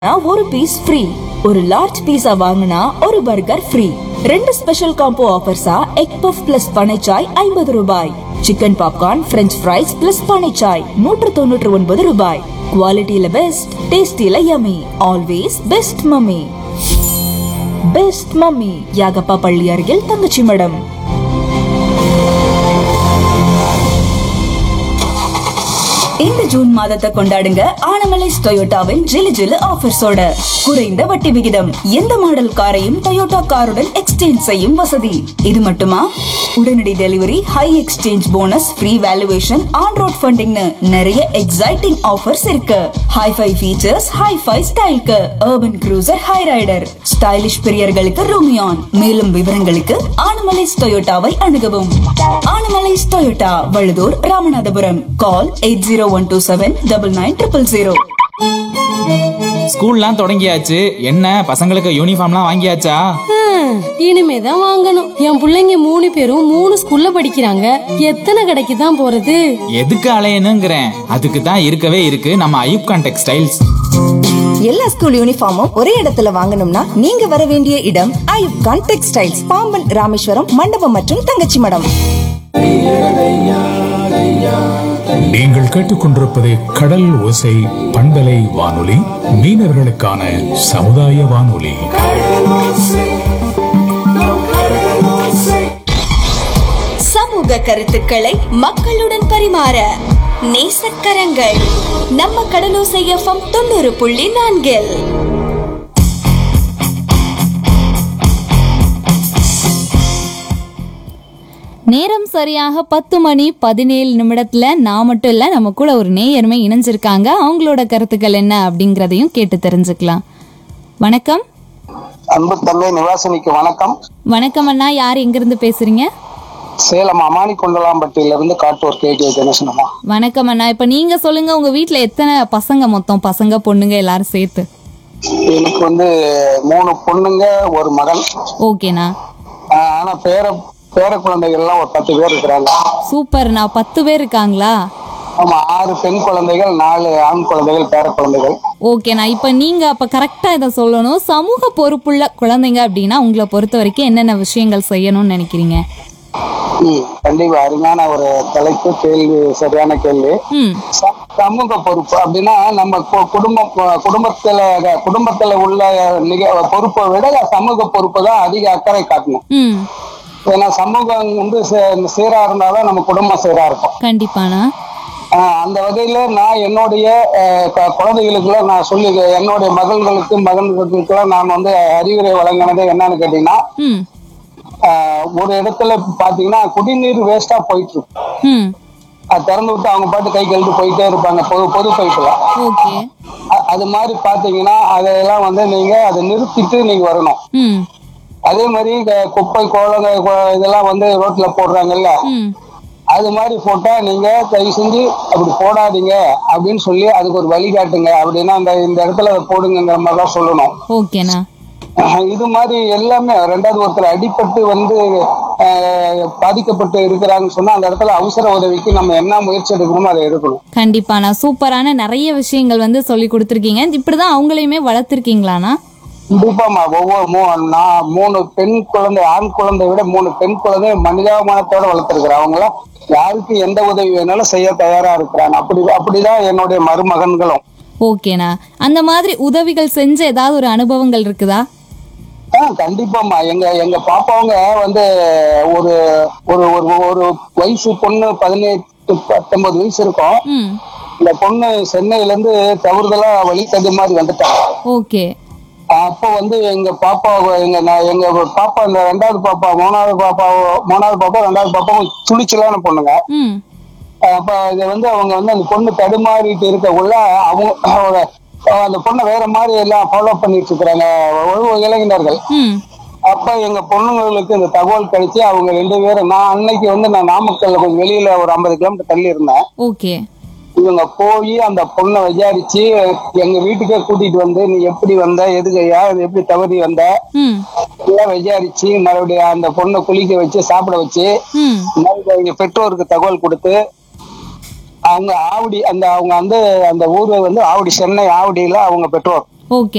ஒரு piece free ஒரு large pizza வாங்கினா ஒரு பர்கர் ஃப்ரீ ரெண்டு ஸ்பெஷல் காம்போ ஆஃபர்ஸா எக் பஃப் பிளஸ் பனைச்சாய் ஐம்பது ரூபாய் chicken popcorn French fries plus பனைச்சாய் நூற்று தொண்ணூற்று ஒன்பது ரூபாய் குவாலிட்டியில பெஸ்ட் டேஸ்டில yummy always best mummy best mummy Yagappa பள்ளி அருகில் தங்கச்சி மடம் இந்த ஜூன் மாதத்தை கொண்டாடுங்க ஆனமலைஸ் டொயோட்டாவின் ஜிலு ஜிலு ஆஃபர்ஸோட குறைந்த வட்டி விகிதம் எந்த மாடல் காரையும் டொயோட்டா காருடன் எக்ஸ்சேஞ்ச் செய்யும் வசதி இது மட்டுமா உடனடி delivery high exchange bonus free valuation on road ஃபண்டிங்னு நிறைய எக்ஸைட்டிங் ஆஃபர்ஸ் இருக்கு ஹைஃபை ஃபீச்சர்ஸ் ஹைஃபை ஸ்டைல்க்கு urban cruiser hyryder stylish பிரியர்களுக்கு ரூமியான் மேலும் விவரங்களுக்கு ஆனமலைஸ் டொயோட்டாவை அணுகவும் Anamallais Toyota Valudhur Ramanathapuram call eight zero one two seven double nine triple zero ஸ்கூல்லாம் தொடங்கியாச்சு என்ன பசங்களுக்கு யூனிஃபார்ம்லாம் வாங்கியாச்சா ஹம், இனிமேதான் வாங்கணும் என் புள்ளைங்க மூணு பேரும் மூணு ஸ்கூல்ல படிக்கிறாங்க எத்தனை கடைக்கு தான் போறது எதுக்கு அலையணுங்கிறேன் அதுக்கு தான் இருக்கவே இருக்கு நம்ம ஐப்கான் டெக்ஸ்டைல்ஸ் எல்லா ஸ்கூல் யூனிஃபார்மும் ஒரே இடத்துல வாங்கணும்னா நீங்க வர வேண்டிய இடம் ஐயூப் கான் டெக்ஸ்டைல்ஸ் பாம்பன் ராமேஸ்வரம் மண்டபம் மற்றும் தங்கச்சி மடம் நீங்கள் கேட்டுக்கொண்டிருப்பது கடல் ஓசை பண்பலை வானொலி மீனவர்களுக்கான சமுதாய வானொலி சமூக கருத்துக்களை மக்களுடன் பரிமாற நேசக்கரங்கள் நம்ம கடலோசை எஃப்எம் தொண்ணூறு புள்ளி நான்கில் நேரம் சரியாக பத்து மணி பதினேழு நிமிடத்துல நான் மட்டும் இல்ல நம்ம கூட ஒரு நேயருமே இணைஞ்சிருக்காங்க அவங்களோட கருத்துக்கள் என்ன அப்படிங்கறதையும் கேட்டு தெரிஞ்சுக்கலாம் வணக்கம் அன்பு தங்கை நிவாசினிக்கு வணக்கம் வணக்கம் அண்ணா யார் எங்கிருந்து பேசுறீங்க சேலம் அமானி கொண்டலாம்பட்டியில இருந்து காட்டூர் கே கே கணேசனமா வணக்கம் அண்ணா இப்ப நீங்க சொல்லுங்க உங்க வீட்ல எத்தனை பசங்க மொத்தம் பசங்க பொண்ணுங்க எல்லாரும் சேர்த்து எனக்கு வந்து மூணு பொண்ணுங்க ஒரு மகன் ஓகேண்ணா ஆஹ் ஆனா பேர பேர குழந்தைகள் எல்லாம் ஒரு பத்து பேர் இருக்கிறாங்க சூப்பர்ண்ணா பத்து பேர் இருக்காங்களா ஆமா ஆறு பெண் குழந்தைகள் நாலு ஆண் குழந்தைகள் பேர குழந்தைகள் ஓகேண்ணா இப்ப நீங்க அப்ப கரெக்டா இதை சொல்லணும் சமூக பொறுப்புள்ள குழந்தைங்க அப்படின்னா உங்களை பொறுத்த வரைக்கும் என்னென்ன விஷயங்கள் செய்யணும்னு நினைக்கிறீங்க ம், கண்டிப்பா அருமையான ஒரு தலைப்பு கேள்வி சரியான கேள்வி ம் ச- சமூக பொறுப்பு அப்படின்னா நம்ம கு- குடும்பம் குடும்பத்துல குடும்பத்துல உள்ள நிக பொறுப்பை விட சமூக பொறுப்பு தான் அதிக அக்கறை காட்டணும் ம் ஏன்னா சமூகம் வந்து சீ- சீரா இருந்தாதான் நம்ம குடும்பம் சீரா இருக்கும் கண்டிப்பாண்ணா ஆஹ் அந்த வகையில நான் என்னுடைய ஆஹ் க- குழந்தைகளுக்குலாம் நான் சொல்லி என்னுடைய மகள்களுக்கு மகன்களுக்கெல்லாம் நான் வந்து அறிவுரை வழங்கினது என்னன்னு கேட்டீங்கன்னா ம் ஆஹ் ஒரு இடத்துல பாத்தீங்கன்னா குடிநீர் வேஸ்டா போயிட்டு இருக்கும் ம் அது திறந்து விட்டு அவங்க பாட்டு கை கழுவிட்டு போயிட்டே இருப்பாங்க பொது பொது பைப்புல ஓகே அ- அது மாதிரி பாத்தீங்கன்னா அதையெல்லாம் வந்து நீங்க அதை நிறுத்திட்டு நீங்க வரணும் ம் அதே மாதிரி க- குப்பை கோலங்க கோ- இதெல்லாம் வந்து ரோட்ல போடுறாங்கல்ல ம் அது மாதிரி போட்டா நீங்க தயவு செஞ்சு அப்படி போடாதீங்க அப்படின்னு சொல்லி அதுக்கு ஒரு வழிகாட்டுங்க அப்படின்னா அந்த இந்த இடத்துல அதை போடுங்கிற மாதிரி தான் சொல்லணும் ஓகேண்ணா அஹ் இது மாதிரி எல்லாமே ரெண்டாவது ஒருத்தர் அடிபட்டு வந்து அஹ், பாதிக்கப்பட்டு இருக்கிறாங்கன்னு சொன்னா அந்த இடத்துல அவசர உதவிக்கு நம்ம என்ன முயற்சி எடுக்கணுமோ அதை எடுக்கணும் கண்டிப்பாண்ணா சூப்பரான நிறைய விஷயங்கள் வந்து சொல்லி கொடுத்துருக்கீங்க இப்படிதான் அவங்களையுமே வளர்த்துருக்கீங்களாண்ணா கண்டிப்பாமா ஒவ்வொரு மூ நான் மூணு பெண் குழந்தை ஆண் குழந்தை விட மூணு பெண் குழந்தை மனிதாபிமானத்தோட வளர்த்துருக்குறேன் அவங்கள யாருக்கு எந்த உதவி வேணாலும் செய்ய தயாரா இருக்கிறாங்க அப்படி அப்படிதான் என்னுடைய மருமகன்களும் ஓகேண்ணா அந்த மாதிரி உதவிகள் செஞ்ச ஏதாவது ஒரு அனுபவங்கள் இருக்குதா ஆ கண்டிப்பாம்மா எங்க எங்க பாப்பாவங்க வந்து ஒரு ஒரு ஒரு ஒரு வயசு பொண்ணு பதினெட்டு பத்தொன்பது வயசு இருக்கும் ம் இந்த பொண்ணு சென்னையில இருந்து தவறுதலா வழி தகுதி மாதிரி வந்துட்டாங்க ஓகே அப்போ வந்து எங்க பாப்பா எங்க நான் எங்க பாப்பா இந்த ரெண்டாவது பாப்பா மூணாவது பாப்பா மூணாவது பாப்பா ரெண்டாவது பாப்பாவும் துணிச்சலான பொண்ணுங்க ம் அப்ப இது வந்து அவங்க வந்து அந்த பொண்ணு தடுமாறிட்டு இருக்கக்குள்ள அவங்க அவங்க அந்த பொண்ணை வேற மாதிரி எல்லாம் ஃபாலோ பண்ணிட்டு இருக்கிறாங்க ஒரு இளைஞர்கள் ம் அப்ப எங்க பொண்ணுங்களுக்கு இந்த தகவல் கிடைச்சு அவங்க ரெண்டு பேரும் நான் அன்னைக்கு வந்து நான் நாமக்கல்ல கொஞ்சம் வெளியில ஒரு ஐம்பது கிலோமீட்டர் தள்ளி இருந்தேன் ஓகே இவங்க போய் அந்த பொண்ணை விசாரிச்சு எங்க வீட்டுக்கே கூட்டிட்டு வந்து நீ எப்படி வந்த எதுக்கையா எப்படி தவறி வந்த ம் எல்லாம் விசாரிச்சு மறுபடியும் அந்த பொண்ணை குளிக்க வச்சு சாப்பிட வச்சு ம் மறுபடியும் அவங்க பெற்றோருக்கு தகவல் கொடுத்து அவங்க ஆவடி அந்த அவங்க வந்து அந்த ஊர் வந்து ஆவடி சென்னை ஆவடியில அவங்க பெற்றோர் ஓகே